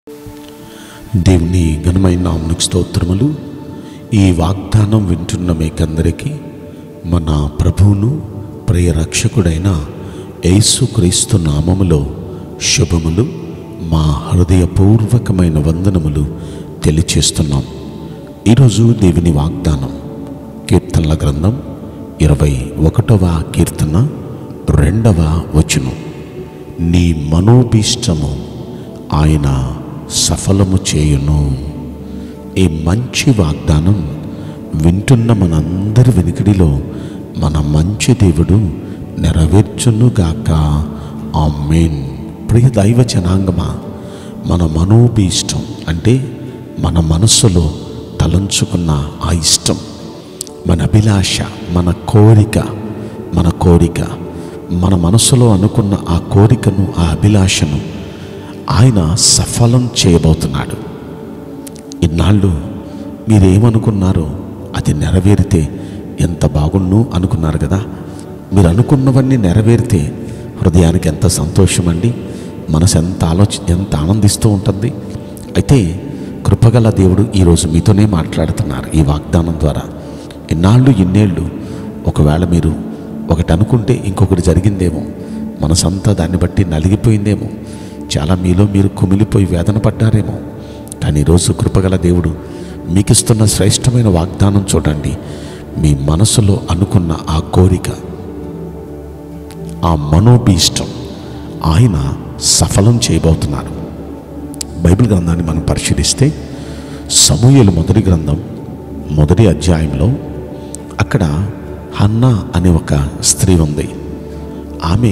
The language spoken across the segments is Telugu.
దేవుని ఘనమైన నామనికి స్తోత్రములు ఈ వాగ్దానం వింటున్న మీకందరికీ మన ప్రభువును ప్రియ రక్షకుడైన యేసుక్రీస్తు నామములో శుభములు మా హృదయపూర్వకమైన వందనములు తెలియచేస్తున్నాం ఈరోజు దేవుని వాగ్దానం కీర్తనల గ్రంథం ఇరవై ఒకటవ కీర్తన రెండవ వచనం నీ మనోభీష్టము ఆయన సఫలము చేయును ఈ మంచి వాగ్దానం వింటున్న మనందరి వెనుకడిలో మన మంచి దేవుడు నెరవేర్చునుగాక ఆమెన్ ప్రియ దైవ జనాంగమా మన మనోభీష్టం అంటే మన మనస్సులో తలంచుకున్న ఆ ఇష్టం మన అభిలాష మన కోరిక మన కోరిక మన మనసులో అనుకున్న ఆ కోరికను ఆ అభిలాషను ఆయన సఫలం చేయబోతున్నాడు ఇన్నాళ్ళు మీరేమనుకున్నారో అది నెరవేరితే ఎంత బాగుండు అనుకున్నారు కదా మీరు అనుకున్నవన్నీ నెరవేరితే హృదయానికి ఎంత సంతోషం అండి మనసు ఎంత ఆలోచి ఎంత ఆనందిస్తూ ఉంటుంది అయితే కృపగల దేవుడు ఈరోజు మీతోనే మాట్లాడుతున్నారు ఈ వాగ్దానం ద్వారా ఇన్నాళ్ళు ఇన్నేళ్ళు ఒకవేళ మీరు ఒకటి అనుకుంటే ఇంకొకటి జరిగిందేమో మనసంతా దాన్ని బట్టి నలిగిపోయిందేమో చాలా మీలో మీరు కుమిలిపోయి వేదన పడ్డారేమో కానీ ఈరోజు కృపగల దేవుడు మీకు ఇస్తున్న శ్రేష్టమైన వాగ్దానం చూడండి మీ మనసులో అనుకున్న ఆ కోరిక ఆ మనోభీష్టం ఆయన సఫలం చేయబోతున్నారు బైబిల్ గ్రంథాన్ని మనం పరిశీలిస్తే సమూహలు మొదటి గ్రంథం మొదటి అధ్యాయంలో అక్కడ హన్నా అనే ఒక స్త్రీ ఉంది ఆమె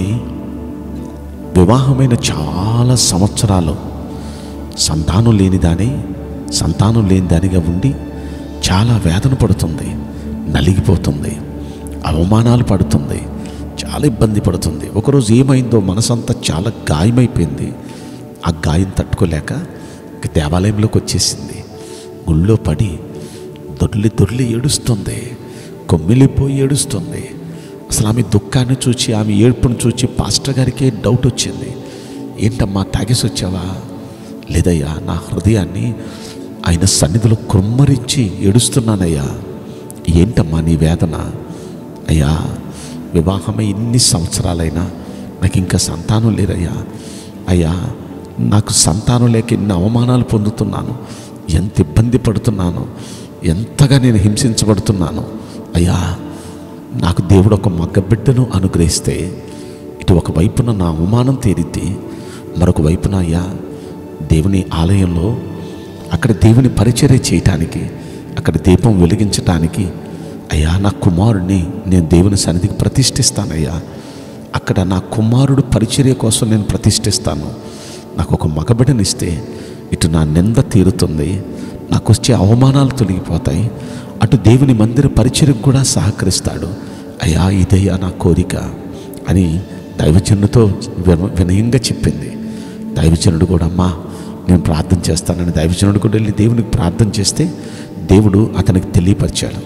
వివాహమైన చాలా సంవత్సరాలు సంతానం లేనిదాని సంతానం లేనిదానిగా ఉండి చాలా వేదన పడుతుంది నలిగిపోతుంది అవమానాలు పడుతుంది చాలా ఇబ్బంది పడుతుంది ఒకరోజు ఏమైందో మనసంతా చాలా గాయమైపోయింది ఆ గాయం తట్టుకోలేక ఇక దేవాలయంలోకి వచ్చేసింది గుళ్ళో పడి దొర్లి దొర్లి ఏడుస్తుంది కొమ్మిలిపోయి ఏడుస్తుంది అసలు ఆమె దుఃఖాన్ని చూచి ఆమె ఏడుపును చూచి పాస్టర్ గారికే డౌట్ వచ్చింది ఏంటమ్మా తాగేసి వచ్చావా లేదయ్యా నా హృదయాన్ని ఆయన సన్నిధిలో కృమ్మరించి ఏడుస్తున్నానయ్యా ఏంటమ్మా నీ వేదన అయ్యా వివాహమై ఇన్ని సంవత్సరాలైనా నాకు ఇంకా సంతానం లేదయ్యా అయ్యా నాకు సంతానం లేక ఎన్ని అవమానాలు పొందుతున్నాను ఎంత ఇబ్బంది పడుతున్నాను ఎంతగా నేను హింసించబడుతున్నాను అయ్యా నాకు దేవుడు ఒక మగ్గబిడ్డను అనుగ్రహిస్తే ఇటు ఒక వైపున నా అవమానం తీరిద్ది మరొక వైపున అయ్యా దేవుని ఆలయంలో అక్కడ దేవుని పరిచర్య చేయటానికి అక్కడ దీపం వెలిగించటానికి అయ్యా నా కుమారుడిని నేను దేవుని సన్నిధికి ప్రతిష్ఠిస్తానయ్యా అక్కడ నా కుమారుడు పరిచర్య కోసం నేను ప్రతిష్ఠిస్తాను నాకు ఒక మగబిడ్డనిస్తే ఇటు నా నింద తీరుతుంది నాకు వచ్చే అవమానాలు తొలగిపోతాయి అటు దేవుని మందిర పరిచర్యకు కూడా సహకరిస్తాడు అయ్యా ఇదయ్యా నా కోరిక అని దైవజనుడితో విన- వినయంగా చెప్పింది దైవజనుడు కూడా అమ్మా నేను ప్రార్థన చేస్తానని దైవజనుడు కూడా వెళ్ళి దేవునికి ప్రార్థన చేస్తే దేవుడు అతనికి తెలియపరిచాడు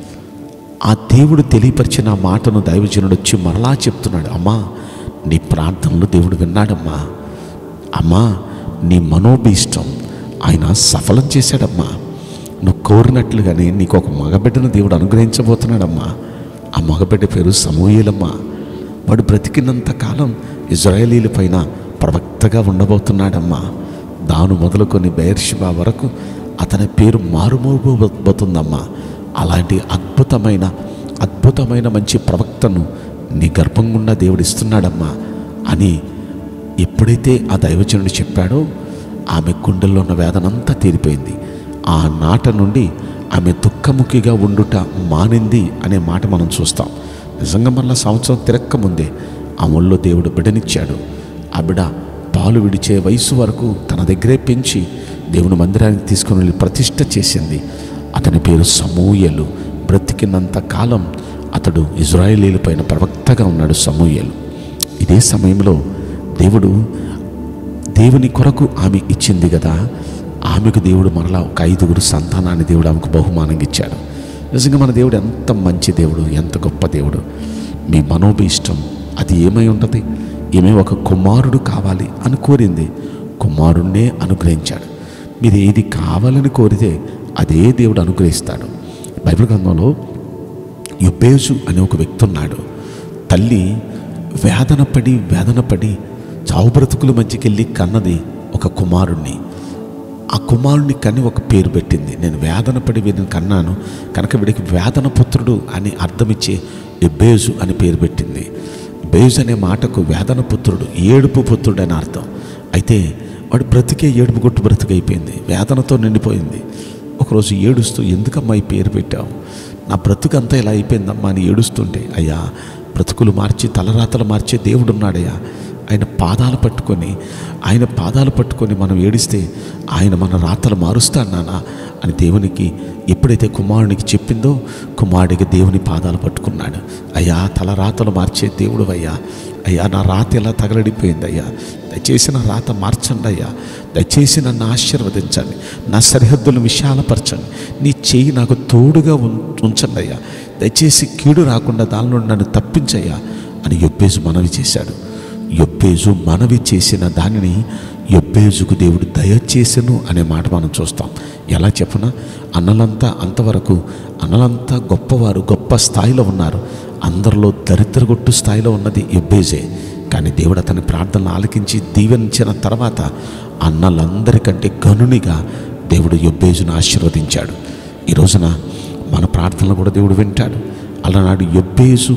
ఆ దేవుడు తెలియపరిచిన ఆ మాటను దైవజనుడు వచ్చి మరలా చెప్తున్నాడు అమ్మా నీ ప్రార్థనలు దేవుడు విన్నాడమ్మా అమ్మా నీ మనోభీష్టం ఆయన సఫలం చేశాడమ్మా నువ్వు కోరినట్లుగానే నీకు ఒక మగబిడ్డను దేవుడు అనుగ్రహించబోతున్నాడమ్మా ఆ మగబిడ్డ పేరు సమూహలమ్మా వాడు బ్రతికినంత కాలం ఇజ్రాయేలీల పైన ప్రవక్తగా ఉండబోతున్నాడమ్మా దాను మొదలుకొని బెయర్షిబా వరకు అతని పేరు మారుమోగబోతుందమ్మా అలాంటి అద్భుతమైన అద్భుతమైన మంచి ప్రవక్తను నీ గర్భం గుండా దేవుడు ఇస్తున్నాడమ్మా అని ఎప్పుడైతే ఆ దైవజనుడు చెప్పాడో ఆమె గుండెల్లో ఉన్న వేదనంతా తీరిపోయింది ఆ నాట నుండి ఆమె దుఃఖముఖిగా ఉండుట మానింది అనే మాట మనం చూస్తాం నిజంగా మళ్ళా సంవత్సరం తిరక్క ముందే ఆ ఒళ్ళో దేవుడు బిడనిచ్చాడు ఆ బిడ పాలు విడిచే వయసు వరకు తన దగ్గరే పెంచి దేవుని మందిరానికి తీసుకుని వెళ్ళి ప్రతిష్ట చేసింది అతని పేరు సమూయలు బ్రతికినంత కాలం అతడు ఇజ్రాయేలీల పైన ప్రవక్తగా ఉన్నాడు సమూయలు ఇదే సమయంలో దేవుడు దేవుని కొరకు ఆమె ఇచ్చింది కదా ఆమెకు దేవుడు మరలా ఒక ఐదుగురు సంతానాన్ని దేవుడు ఆమెకు బహుమానంగా ఇచ్చాడు నిజంగా మన దేవుడు ఎంత మంచి దేవుడు ఎంత గొప్ప దేవుడు మీ మనోభీష్టం అది ఏమై ఉంటుంది ఈమె ఒక కుమారుడు కావాలి అని కోరింది కుమారుణ్ణే అనుగ్రహించాడు మీరు ఏది కావాలని కోరితే అదే దేవుడు అనుగ్రహిస్తాడు బైబిల్ గ్రంథంలో యుబ్బేజు అనే ఒక వ్యక్తి ఉన్నాడు తల్లి వేదన పడి వేదన పడి చావు బ్రతుకుల మధ్యకెళ్ళి కన్నది ఒక కుమారుణ్ణి ఆ కుమారుని కని ఒక పేరు పెట్టింది నేను వేదన పడి వీరిని కన్నాను కనుక వీడికి వేదన పుత్రుడు అని అర్థమిచ్చే ఎబ్బేజు అని పేరు పెట్టింది బేజు అనే మాటకు వేదన పుత్రుడు ఏడుపు పుత్రుడు అని అర్థం అయితే వాడు బ్రతికే ఏడుపు కొట్టు బ్రతికైపోయింది వేదనతో నిండిపోయింది ఒకరోజు ఏడుస్తూ ఎందుకమ్మా ఈ పేరు పెట్టావు నా బ్రతుకంతా ఇలా అయిపోయిందమ్మా అని ఏడుస్తుంటే అయ్యా బ్రతుకులు మార్చి తలరాతలు మార్చే దేవుడు ఉన్నాడయ్యా ఆయన పాదాలు పట్టుకొని ఆయన పాదాలు పట్టుకొని మనం ఏడిస్తే ఆయన మన రాతలు మారుస్తాడు నాన్న అని దేవునికి ఎప్పుడైతే కుమారునికి చెప్పిందో కుమారుడికి దేవుని పాదాలు పట్టుకున్నాడు అయ్యా తల రాతలు మార్చే దేవుడు అయ్యా అయ్యా నా రాత ఎలా తగలడిపోయింది అయ్యా దయచేసి నా రాత మార్చండి అయ్యా దయచేసి నన్ను ఆశీర్వదించండి నా సరిహద్దులను విశాలపరచండి నీ చెయ్యి నాకు తోడుగా ఉం ఉంచండి అయ్యా దయచేసి కీడు రాకుండా దాని నుండి నన్ను తప్పించయ్యా అని యొప్పేజు మనవి చేశాడు యొప్పేజు మనవి చేసిన దానిని యొప్పేజుకు దేవుడు దయచేసెను అనే మాట మనం చూస్తాం ఎలా చెప్పనా అన్నలంతా అంతవరకు అన్నలంతా గొప్పవారు గొప్ప స్థాయిలో ఉన్నారు అందరిలో దరిద్రగొట్టు స్థాయిలో ఉన్నది యొబ్బేజే కానీ దేవుడు అతని ప్రార్థనలు ఆలకించి దీవెనించిన తర్వాత అన్నలందరికంటే గనునిగా దేవుడు యొబ్బేజును ఆశీర్వదించాడు ఈ రోజున మన ప్రార్థనలు కూడా దేవుడు వింటాడు అలనాడు యొబ్బేజు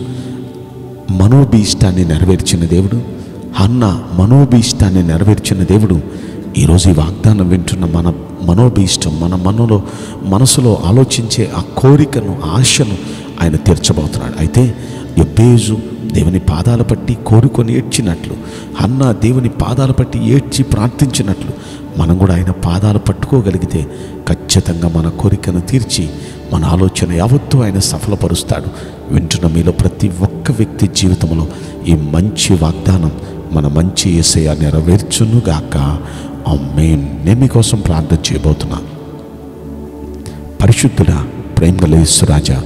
మనోభీష్టాన్ని నెరవేర్చిన దేవుడు అన్న మనోభీష్టాన్ని నెరవేర్చిన దేవుడు ఈరోజు ఈ వాగ్దానం వింటున్న మన మనోభీష్టం మన మనలో మనసులో ఆలోచించే ఆ కోరికను ఆశను ఆయన తీర్చబోతున్నాడు అయితే ఎబ్బేజు దేవుని పాదాల పట్టి కోరుకొని ఏడ్చినట్లు అన్న దేవుని పాదాల పట్టి ఏడ్చి ప్రార్థించినట్లు మనం కూడా ఆయన పాదాలు పట్టుకోగలిగితే ఖచ్చితంగా మన కోరికను తీర్చి మన ఆలోచన యావత్తూ ఆయన సఫలపరుస్తాడు వింటున్న మీలో ప్రతి ఒక్క వ్యక్తి జీవితంలో ఈ మంచి వాగ్దానం మన మంచి ఏసయ నెరవేర్చునుగాక అమ్మేన్ నేను మీకోసం ప్రార్థన చేయబోతున్నా పరిశుద్ధుల ప్రేమలేశ్వరాజా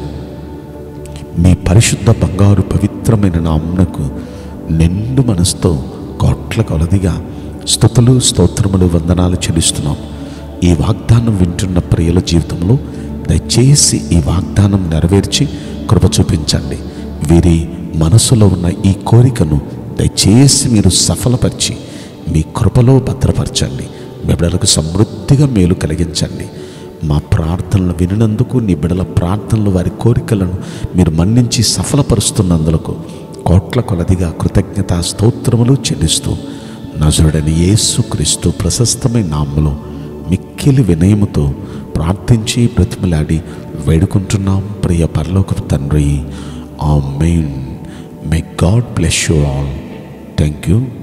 మీ పరిశుద్ధ బంగారు పవిత్రమైన నామునకు నిండు మనసుతో కోట్ల కొలదిగా స్థుతులు స్తోత్రములు వందనాలు చెల్లిస్తున్నాం ఈ వాగ్దానం వింటున్న ప్రియుల జీవితంలో దయచేసి ఈ వాగ్దానం నెరవేర్చి కృప చూపించండి వీరి మనసులో ఉన్న ఈ కోరికను దయచేసి మీరు సఫలపరిచి మీ కృపలో భద్రపరచండి మీ బిడ్డలకు సమృద్ధిగా మేలు కలిగించండి మా ప్రార్థనలు వినినందుకు నీ బిడల ప్రార్థనలు వారి కోరికలను మీరు మన్నించి సఫలపరుస్తున్నందులకు కోట్ల కొలదిగా కృతజ్ఞత స్తోత్రములు చెల్లిస్తూ నజరుడని యేసు క్రీస్తు ప్రశస్తమైన నామములో మిక్కిలి వినయముతో ప్రార్థించి బ్రతిమలాడి వేడుకుంటున్నాం ప్రియ పరలోక తండ్రి amen may God bless you all thank you